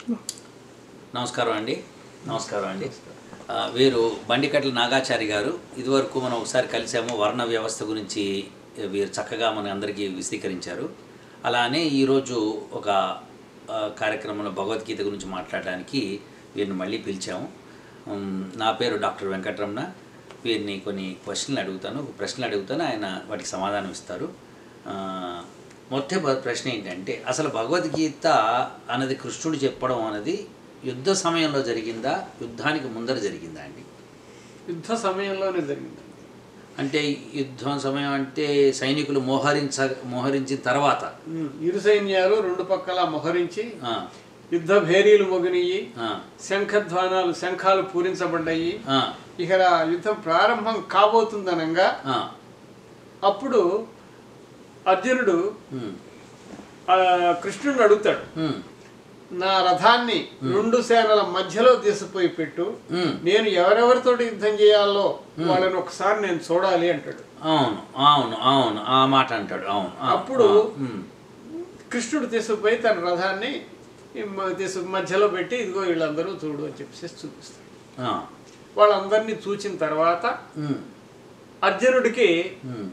నమస్కారం అండి నమస్కారం అండి ఆ, వీరు బండికట్ల నాగాచారి గారు ఇదివరకు మనం ఒకసారి కలిసాము వర్ణ వ్యవస్థ గురించి వీరు చక్కగా మన అందరికీ విశదీకరించారు అలానే ఈరోజు ఒక ఆ, కార్యక్రమంలో భగవద్గీత గురించి మాట్లాడడానికి వీరిని మళ్ళీ పిలిచాము ఉమ్, నా పేరు డాక్టర్ వెంకటరమణ వీరిని కొన్ని క్వశ్చన్లు అడుగుతాను ప్రశ్నలు అడుగుతాను ఆయన వాటికి సమాధానం ఇస్తారు ఆ, మొట్ట ప్రశ్న ఏంటంటే అసలు భగవద్గీత అన్నది కృష్ణుడు చెప్పడం అన్నది యుద్ధ సమయంలో జరిగిందా యుద్ధానికి ముందర జరిగిందా అండి యుద్ధ సమయంలోనే జరిగింది అంటే యుద్ధం సమయం అంటే సైనికులు మోహరించ మోహరించిన తర్వాత ఉమ్, ఇరు సైన్యాలు రెండు పక్కల మొహరించి ఆ, యుద్ధ భేరీలు మొగినయి ఆ, శంఖధ్వానాలు శంఖాలు పూరించబడ్డాయి ఆ, ఇక యుద్ధం ప్రారంభం కాబోతుందనంగా ఆ, అప్పుడు అర్జునుడు ఉమ్, ఆ, కృష్ణుడిని అడుగుతాడు ఉమ్, నా రథాన్ని రెండు సేనల మధ్యలో తీసుకుపోయి పెట్టు ఉమ్. నేను ఎవరెవరితో యుద్ధం చేయాలో వాళ్ళని ఒకసారి నేను చూడాలి అంటాడు అవును అవును అవును ఆ మాట అంటాడు అవును ఆ, అప్పుడు ఆ, ఉమ్, కృష్ణుడు తీసుకుపోయి తన రథాన్ని ఈ మ- తీసుకు మధ్యలో పెట్టి ఇదిగో వీళ్ళందరూ చూడు అని చెప్పేసి చూపిస్తాడు ఆ, వాళ్ళందరినీ చూచిన తర్వాత ఉమ్, అర్జునుడికి ఉమ్,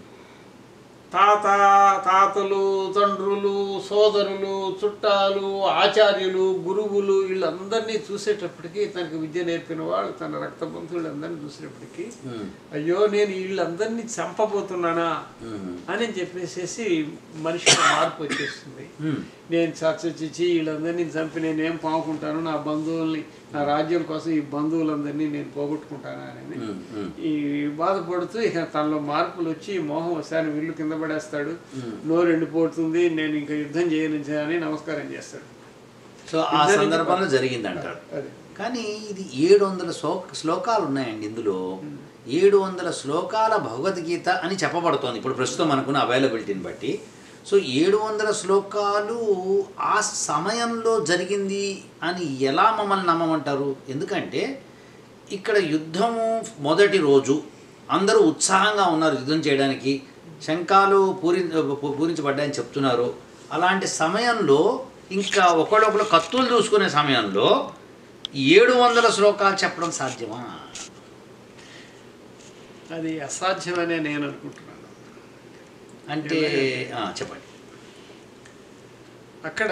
తాత తాతలు తండ్రులు సోదరులు చుట్టాలు ఆచార్యులు గురువులు వీళ్ళందరినీ చూసేటప్పటికి తనకి విద్య నేర్పిన వాళ్ళు తన రక్త బంధువులందరినీ చూసేటప్పటికి ఉమ్, అయ్యో నేను వీళ్ళందరినీ చంపబోతున్నానా ఉమ్, అని చెప్పేసేసి మనిషికి మార్పు వచ్చేస్తుంది ఉమ్, నేను చచ్చి వీళ్ళందరినీ చంపి నేనేం పాముకుంటాను నా బంధువుల్ని నా రాజ్యం కోసం ఈ బంధువులందరినీ నేను పోగొట్టుకుంటానా అని ఉమ్, ఉమ్, ఈ బాధపడుతూ ఇక తనలో మార్పులు వచ్చి ఈ మోహం ఒకసారి విల్లు కింద పడేస్తాడు నోరు ఎండిపోతుంది నేను ఇంకా యుద్ధం చేయను అని నమస్కారం చేస్తాడు సో ఆ సందర్భంలో జరిగిందంటారు అది కానీ ఇది ఏడు వందల శ్లో శ్లోకాలు ఉన్నాయండి ఇందులో ఏడు వందల శ్లోకాల భగవద్గీత అని చెప్పబడుతోంది ఇప్పుడు ప్రస్తుతం మనకున్న అవైలబిలిటీని బట్టి సో ఏడు వందల శ్లోకాలు ఆ సమయంలో జరిగింది అని ఎలా మమ్మల్ని నమ్మమంటారు ఎందుకంటే ఇక్కడ యుద్ధము మొదటి రోజు అందరూ ఉత్సాహంగా ఉన్నారు యుద్ధం చేయడానికి శంఖాలు పూరి పూ- పూరించబడ్డాయని చెప్తున్నారు అలాంటి సమయంలో ఇంకా ఒకళ్ళొకళ్ళు కత్తులు చూసుకునే సమయంలో ఏడు వందల శ్లోకాలు చెప్పడం సాధ్యమా అది అసాధ్యమనే నేను అనుకుంటున్నాను అంటే ఆ, చెప్పండి అక్కడ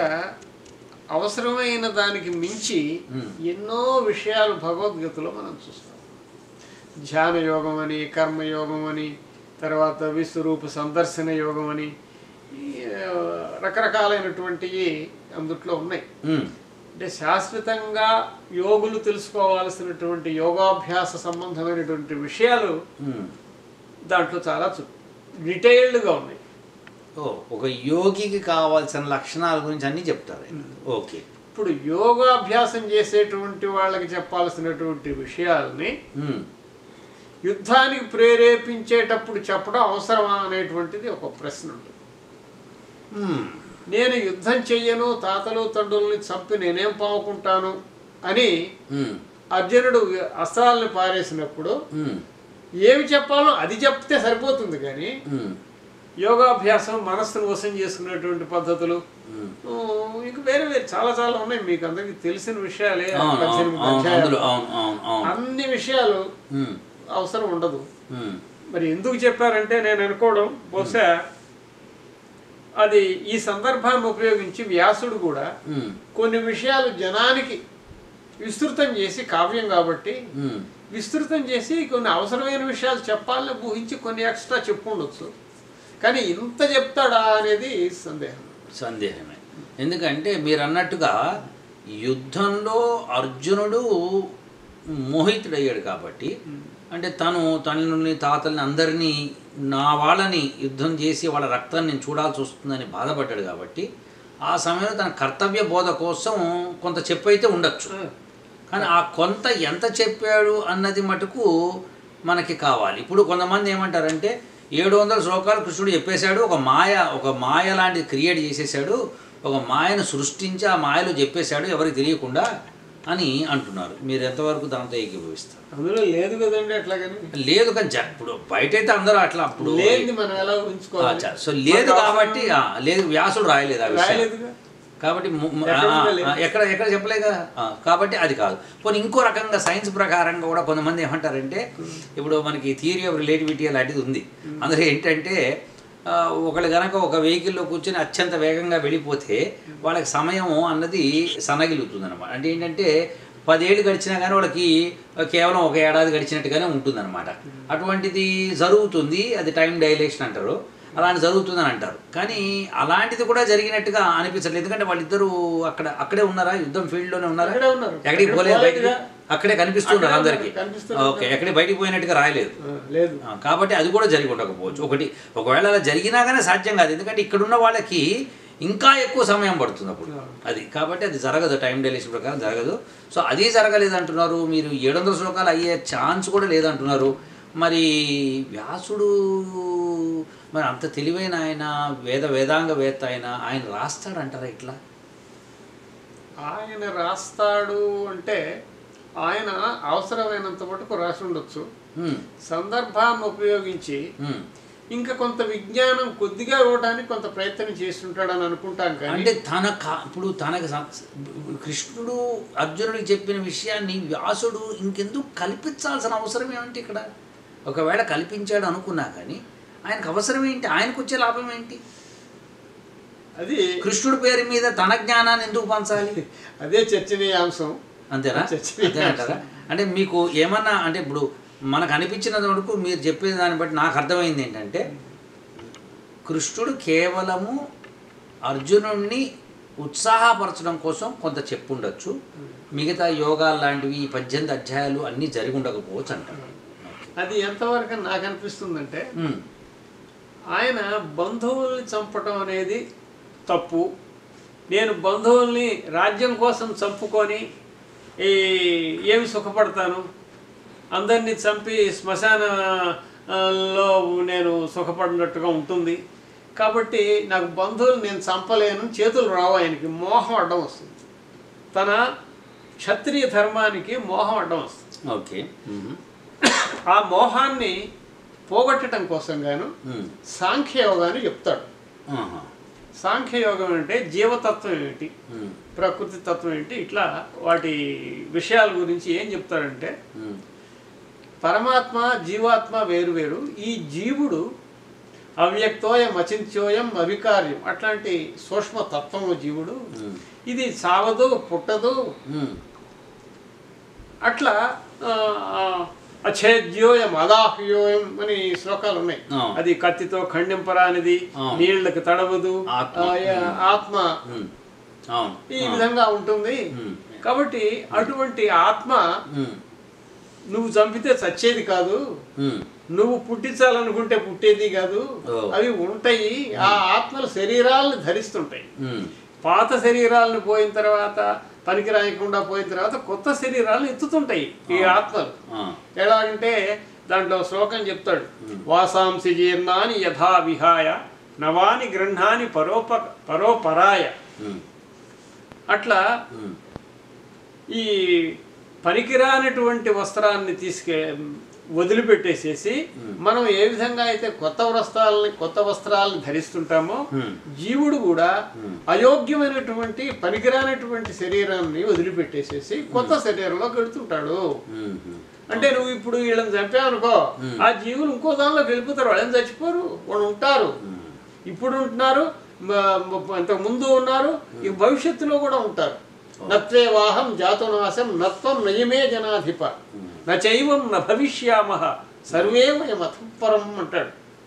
అవసరమైన దానికి మించి Hmm. ఎన్నో విషయాలు భగవద్గీతలో మనం చూస్తాం ధ్యాన యోగం అని కర్మయోగం అని తర్వాత విశ్వరూప సందర్శన యోగం అని ఈ, ఆ, రకరకాలైనటువంటివి అందుట్లో ఉన్నాయి ఉమ్, అంటే శాశ్వతంగా యోగులు తెలుసుకోవాల్సినటువంటి యోగాభ్యాస సంబంధమైనటువంటి విషయాలు ఉమ్. దాంట్లో చాలా డీటెయిల్డ్గా ఉన్నాయి ఓ ఒక యోగికి కావాల్సిన లక్షణాల గురించి అన్నీ చెప్తారు ఆయన. ఓకే ఇప్పుడు యోగాభ్యాసం చేసేటువంటి వాళ్ళకి చెప్పాల్సినటువంటి విషయాల్ని ఉమ్, యుద్ధానికి ప్రేరేపించేటప్పుడు చెప్పడం అవసరమా అనేటువంటిది ఒక ప్రశ్న ఉంటుంది ఉమ్, నేను యుద్ధం చెయ్యను తాతలు తండ్రుల్ని చంపి నేనేం పావుకుంటాను అని ఉమ్, అర్జునుడు అస్త్రాలను పారేసినప్పుడు ఉమ్, ఏమి చెప్పాలో అది చెప్తే సరిపోతుంది కానీ ఉమ్, యోగాభ్యాసం మనస్సును వశం చేసుకునేటువంటి పద్ధతులు ఉమ్. ఊ, ఇంక వేరే వేరే చాలా చాలా ఉన్నాయి మీకు అందరికీ తెలిసిన విషయాలే అవును అవును పద్దెనిమిది అవును అధ్యాయాలు. అందులో అవును అవును అవును అన్ని విషయాలు ఉమ్, అవసరం ఉండదు ఉమ్, మరి ఎందుకు చెప్పారంటే నేను అనుకోవడం బహుశా అది ఈ సందర్భాన్ని ఉపయోగించి వ్యాసుడు కూడా ఉమ్, కొన్ని విషయాలు జనానికి విస్తృతం చేసి కావ్యం కాబట్టి ఉమ్. విస్తృతం చేసి కొన్ని అవసరమైన విషయాలు చెప్పాలని ఊహించి కొన్ని ఎక్స్ట్రా చెప్పుండొచ్చు కానీ ఇంత చెప్తాడా అనేది సందేహం సందేహమే ఎందుకంటే మీరు అన్నట్టుగా యుద్ధంలో అర్జునుడు మోహితుడయ్యాడు కాబట్టి అంటే తను తల్లిని తాతల్ని అందరినీ నా వాళ్ళని యుద్ధం చేసి వాళ్ళ రక్తాన్ని నేను చూడాల్సి వస్తుందని బాధపడ్డాడు కాబట్టి ఆ సమయంలో తన కర్తవ్య బోధ కోసం కొంత చెప్పైతే ఉండొచ్చు కానీ ఆ కొంత ఎంత చెప్పాడు అన్నది మటుకు మనకి కావాలి ఇప్పుడు కొంతమంది ఏమంటారంటే ఏడు వందల శ్లోకాలు కృష్ణుడు చెప్పేశాడు ఒక మాయ ఒక మాయ లాంటిది క్రియేట్ చేసేసాడు ఒక మాయను సృష్టించి ఆ మాయలో చెప్పేశాడు ఎవరికి తెలియకుండా అని అంటున్నారు మీరు ఎంతవరకు దాంతో ఏకీభవిస్తారు అందులో లేదు కదండి అట్లాగని లేదు కానీ జ- ఇప్పుడు బయట అయితే అందరూ అట్లా అప్పుడు లేనిది మనం ఎలా ఊహించుకోవాలి అచ్చా, సో లేదు కాబట్టి ఆ, లేదు వ్యాసుడు రాయలేదు ఆ విషయం రాయలేదుగా కాబట్టి ము- ము- ఎక్కడ ఆ, ఉండాలి? ఆ, ఎక్కడ ఎక్కడ చెప్పలేగా ఆ, కాబట్టి అది కాదు పోనీ ఇంకో రకంగా సైన్స్ ప్రకారంగా కూడా కొంతమంది ఏమంటారంటే ఇప్పుడు మనకి థియరీ ఆఫ్ రిలేటివిటీ అలాంటిది ఉంది అందులో ఏంటంటే ఆ, ఒకళ్ళు గనక ఒక వెహికల్లో కూర్చొని అత్యంత వేగంగా వెళ్ళిపోతే వాళ్ళకి సమయం అన్నది సన్నగిలుతుంది అనమాట అంటే ఏంటంటే పదేళ్ళు గడిచినా కానీ వాళ్ళకి కేవలం ఒక ఏడాది గడిచినట్టుగానే ఉంటుందన్నమాట అటువంటిది జరుగుతుంది అది టైం డైలేషన్ అంటారు అలాంటి జరుగుతుందని అంటారు కానీ అలాంటిది కూడా జరిగినట్టుగా అనిపించట్లేదు ఎందుకంటే వాళ్ళిద్దరూ అక్కడ అక్కడే ఉన్నారా యుద్ధం ఫీల్డ్లోనే ఉన్నారా అక్కడే ఉన్నారు. ఎక్కడికి అక్కడ పోలేదు బయటికి పోలేదుగా. అక్కడే కనిపిస్తున్నారు అక్కడే అందరికి ఉన్నారు, కనిపిస్తున్నారు. ఓకే ఎక్కడికి బయటికి పోయినట్టుగా రాయలేదు ఆ, లేదు ఆ, కాబట్టి అది కూడా జరిగి ఉండకపోవచ్చు ఒకటి ఒకవేళ అలా జరిగినా కానీ సాధ్యం కాదు ఎందుకంటే ఇక్కడున్న వాళ్ళకి ఇంకా ఎక్కువ సమయం పడుతుంది అప్పుడు అది కాబట్టి అది జరగదు టైం డైలేషన్ ప్రకారం జరగదు సో అది జరగలేదు అంటున్నారు మీరు ఏడు వందల శ్లోకాలు అయ్యే ఛాన్స్ కూడా లేదంటున్నారు మరి వ్యాసుడు మరి అంత తెలివైన ఆయన వేద వేదాంగ వేత్త ఆయన ఆయన రాస్తాడంటారా ఇట్లా ఆయన రాస్తాడు అంటే ఆయన అవసరమైనంత మటుకు రాసి ఉండొచ్చు ఉమ్, సందర్భాన్ని ఉపయోగించి ఉమ్. ఇంకా కొంత విజ్ఞానం కొద్దిగా ఇవ్వడానికి కొంత ప్రయత్నం చేస్తుంటాడని అనుకుంటాం కానీ అంటే తన కా ఇప్పుడు తనకు సం- కృష్ణుడు అర్జునుడికి చెప్పిన విషయాన్ని వ్యాసుడు ఇంకెందుకు కల్పించాల్సిన అవసరం ఏమిటి ఇక్కడ ఒకవేళ కల్పించాడు అనుకున్నా కానీ ఆయనకు అవసరం ఏంటి ఆయనకు వచ్చే లాభం ఏంటి అది కృష్ణుడి పేరు మీద తన జ్ఞానాన్ని ఎందుకు పంచాలి అదే చర్చనీయాంశం అంతేనా చర్చనీయాంశం. అంతేనంటారా అంటే మీకు ఏమన్నా అంటే ఇప్పుడు మనకు అనిపించినంత వరకు మీరు చెప్పిన దాన్ని బట్టి నాకు అర్థమైంది ఏంటంటే కృష్ణుడు కేవలము అర్జునుడిని ఉత్సాహపరచడం కోసం కొంత చెప్పుండొచ్చు మిగతా యోగాలు లాంటివి ఈ పద్దెనిమిది అధ్యాయాలు అన్నీ జరిగి ఉండకపోవచ్చు అంటారు అది ఎంతవరకు నాకు అనిపిస్తుందంటే ఉమ్, ఆయన బంధువుల్ని చంపటం అనేది తప్పు నేను బంధువుల్ని రాజ్యం కోసం చంపుకొని ఈ ఏమి సుఖపడతాను అందరినీ చంపి శ్మశాన ఆ, లో నేను సుఖపడినట్టుగా ఉంటుంది కాబట్టి నాకు బంధువులు నేను చంపలేను చేతులు రావు ఆయనకి మోహం అడ్డం వస్తుంది తన క్షత్రియ ధర్మానికి మోహం అడ్డం వస్తుంది ఓకే ఉమ్, ఆ మోహాన్ని పోగొట్టడం కోసం గాను ఉమ్, సాంఖ్యయోగాన్ని చెప్తాడు ఆహా, సాంఖ్యయోగం అంటే జీవతత్వం ఏమిటి ఉమ్, ప్రకృతి తత్వం ఏంటి ఇట్లా వాటి విషయాల గురించి ఏం చెప్తాడంటే ఉమ్, పరమాత్మ జీవాత్మ వేరు వేరు ఈ జీవుడు అవ్యక్తోయం అచింత్యోయం అవికార్యం అట్లాంటి సూక్ష్మ తత్వము జీవుడు ఉమ్, ఇది సావదు పుట్టదు ఉమ్, అట్లా ఆ, ఆ, అఛేద్యోయం అదాహ్యోయం అని శ్లోకాలు ఉన్నాయి ఆ. అది కత్తితో ఖండింపరానిది ఆ. నీళ్ళకి తడవదు ఆత్మ. ఆ, యా- ఆత్మ ఉమ్, అవును ఈ ఆ, విధంగా ఉంటుంది ఉమ్, కాబట్టి అటువంటి ఆత్మ ఉమ్, నువ్వు చంపితే చచ్చేది కాదు ఉమ్, నువ్వు పుట్టించాలనుకుంటే పుట్టేది కాదు ఓ. అవి ఉంటాయి ఆ ఆత్మలు శరీరాలను ధరిస్తుంటాయి ఉమ్, పాత శరీరాలను పోయిన తర్వాత పనికి రాయకుండా పోయిన తర్వాత కొత్త శరీరాలను ఎత్తుతుంటాయి ఈ ఆత్మలు ఆ, ఎలాగంటే దాంట్లో శ్లోకం చెప్తాడు వాసాంసి జీర్ణాని యథా విహాయ నవాని గృహాని పరోప పరోపరాయ ఉమ్, అట్లా ఉమ్, ఈ పనికిరానటువంటి వస్త్రాన్ని తీసుకే వదిలిపెట్టేసేసి మనం ఏ విధంగా అయితే కొత్త వస్త్రాలని కొత్త వస్త్రాలను ధరిస్తుంటామో Hmm. జీవుడు కూడా అయోగ్యమైనటువంటి పనికిరానటువంటి శరీరాన్ని వదిలిపెట్టేసేసి కొత్త శరీరంలో గడుతుంటాడు ఉమ్, ఉమ్. అంటే నువ్వు ఇప్పుడు వీళ్ళని చంపావనుకో ఆ జీవులు ఇంకో దానిలోకి వెళ్ళిపోతారు వాళ్ళని చచ్చిపోరు వాళ్ళు ఉంటారు ఇప్పుడు ఉంటున్నారు మ- మ- ఇంతకు ముందు ఉన్నారు ఈ భవిష్యత్తులో కూడా ఉంటారు నత్వే వాహం జాతునాశం నత్వం నయమే జనాధిప నచైవం న భవిష్యామ సర్వే వయం అథపరం అంటాడు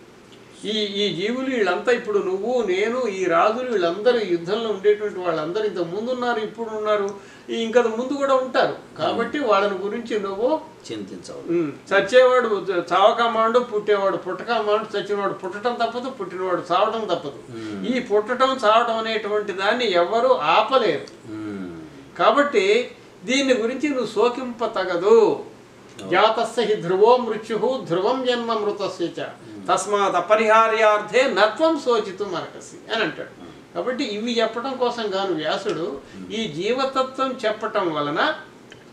ఈ ఈ జీవులు వీళ్ళంతా ఇప్పుడు నువ్వు నేను ఈ రాజులు వీళ్ళందరూ ఈ యుద్ధంలో ఉండేటువంటి వాళ్ళందరూ ఇంత ముందు ఉన్నారు ఇప్పుడు ఉన్నారు ఈ ఇంకా ముందు కూడా ఉంటారు కాబట్టి వాళ్ళని గురించి నువ్వు చింతించవద్దు ఉమ్, చచ్చేవాడు చావకమాండు పుట్టేవాడు పుట్టకమాండు చచ్చినవాడు పుట్టడం తప్పదు పుట్టినవాడు చావడం తప్పదు ఈ పుట్టడం చావడం అనేటువంటి దాన్ని ఎవ్వరూ ఆపలేరు ఉమ్, కాబట్టి దీన్ని గురించి నువ్వు శోకింప తగదు జాతస్య హి ధ్రువో మృత్యు ధ్రువం జన్మ మృతస్య చ తస్మాత్ అపరిహార్యార్థే నత్వం శోచితు మరకసి అని అంటాడు కాబట్టి ఇవి చెప్పడం కోసం గాను వ్యాసుడు ఈ జీవతత్వం చెప్పటం వలన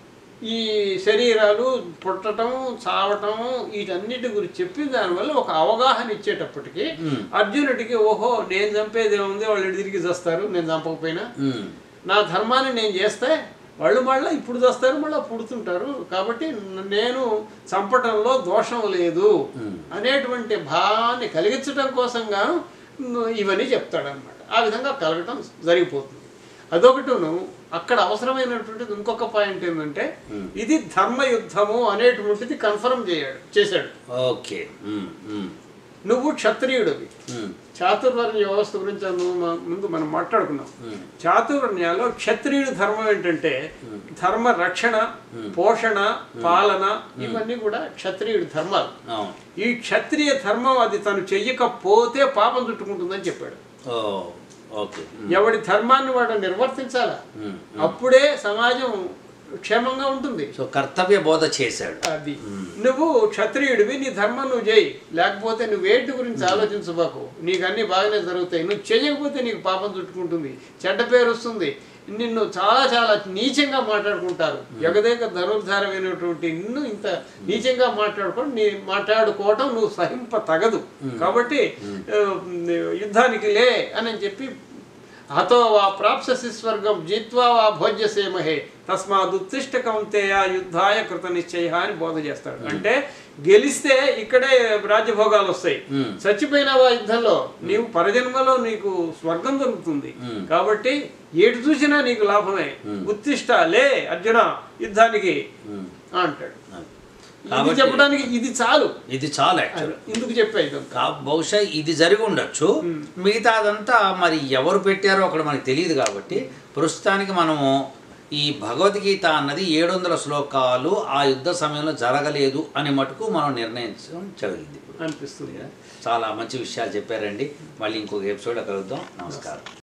ఈ శరీరాలు పుట్టటం చావటం వీటన్నిటి గురించి చెప్పి దానివల్ల ఒక అవగాహన ఇచ్చేటప్పటికి అర్జునుడికి ఓహో నేను చంపేది ఏముంది వాళ్ళు ఇటు తిరిగి చేస్తారు నేను చంపకపోయినా ఉమ్, నా ధర్మాన్ని నేను చేస్తే వాళ్ళు మళ్ళీ ఇప్పుడు చేస్తారు మళ్ళీ పుడుతుంటారు కాబట్టి న- నేను చంపటంలో దోషం లేదు అనేటువంటి భావాన్ని కలిగించడం కోసం గాను ను- ఇవన్నీ చెప్తాడనమాట ఆ విధంగా కలగటం జరిగిపోతుంది అదొకటిను అక్కడ అవసరమైనటువంటిది ఇంకొక పాయింట్ ఏంటంటే ఇది ధర్మయుద్ధము అనేటువంటిది కన్ఫర్మ్ చేయాడు చేశాడు ఓకే ఉమ్, ఉమ్, నువ్వు క్షత్రియుడివి ఉమ్, చాతుర్వర్ణ వ్యవస్థ గురించి నువ్వు మ- ముందు మనం మాట్లాడుకున్నాం చాతుర్వర్ణ్యాలో క్షత్రియుడి ధర్మం ఏంటంటే ధర్మ రక్షణ పోషణ పాలన ఇవన్నీ కూడా క్షత్రియుడి ధర్మాలు అవును ఈ క్షత్రియ ధర్మం అది తను చెయ్యకపోతే పాపం చుట్టుకుంటుందని చెప్పాడు ఓ ఓకే ఉమ్, ఎవడి ధర్మాన్ని వాడు నిర్వర్తించాలా ఉమ్. అప్పుడే సమాజం క్షేమంగా ఉంటుంది సో కర్తవ్య బోధ చేశాడు అది నువ్వు క్షత్రియుడివి నీ ధర్మం నువ్వు చేయి లేకపోతే నువ్వు వేటి గురించి ఆలోచించబాకు నీకు అన్ని బాగానే జరుగుతాయి నువ్వు చేయకపోతే నీకు పాపం చుట్టుకుంటుంది చెడ్డ పేరు వస్తుంది నిన్ను చాలా చాలా నీచంగా మాట్లాడుకుంటారు ఎగదేక ధనుర్ధారమైనటువంటి నిన్ను ఇంత నీచంగా మాట్లాడుకోవడం నీ మాట్లాడుకోవటం నువ్వు సహింప తగదు కాబట్టి ఆ, యుద్ధానికి లే అని చెప్పి హతో వా ప్రాప్ససి స్వర్గం జిత్వా వా భోజ్యసేమహే తస్మాత్ ఉత్తిష్ట కౌంతేయ యుద్ధాయ కృత నిశ్చయ అని బోధ చేస్తాడు అంటే గెలిస్తే ఇక్కడే రాజ్యభోగాలు వస్తాయి చచ్చిపోయినావా యుద్ధంలో నీవు పరజన్మలో నీకు స్వర్గం దొరుకుతుంది కాబట్టి ఏటు చూసినా నీకు లాభమే ఉత్తిష్ట లే అర్జున యుద్ధానికి అంటాడు ఇది కాబట్టి- చెప్పడానికి ఇది చాలు ఇది చాలా యాక్చువల్ ఇందుకు చెప్పా ఇదంతా కా బహుశా ఇది జరిగి ఉండొచ్చు మిగతాదంతా మరి ఎవరు పెట్టారో అక్కడ మనకు తెలియదు కాబట్టి ప్రస్తుతానికి మనము ఈ భగవద్గీత అన్నది ఏడు వందల శ్లోకాలు ఆ యుద్ధ సమయంలో జరగలేదు అని మటుకు మనం నిర్ణయించడం జరిగింది అనిపిస్తుంది చాలా మంచి విషయాలు చెప్పారండి మళ్ళీ ఇంకొక ఎపిసోడ్ కలుద్దాం నమస్కారం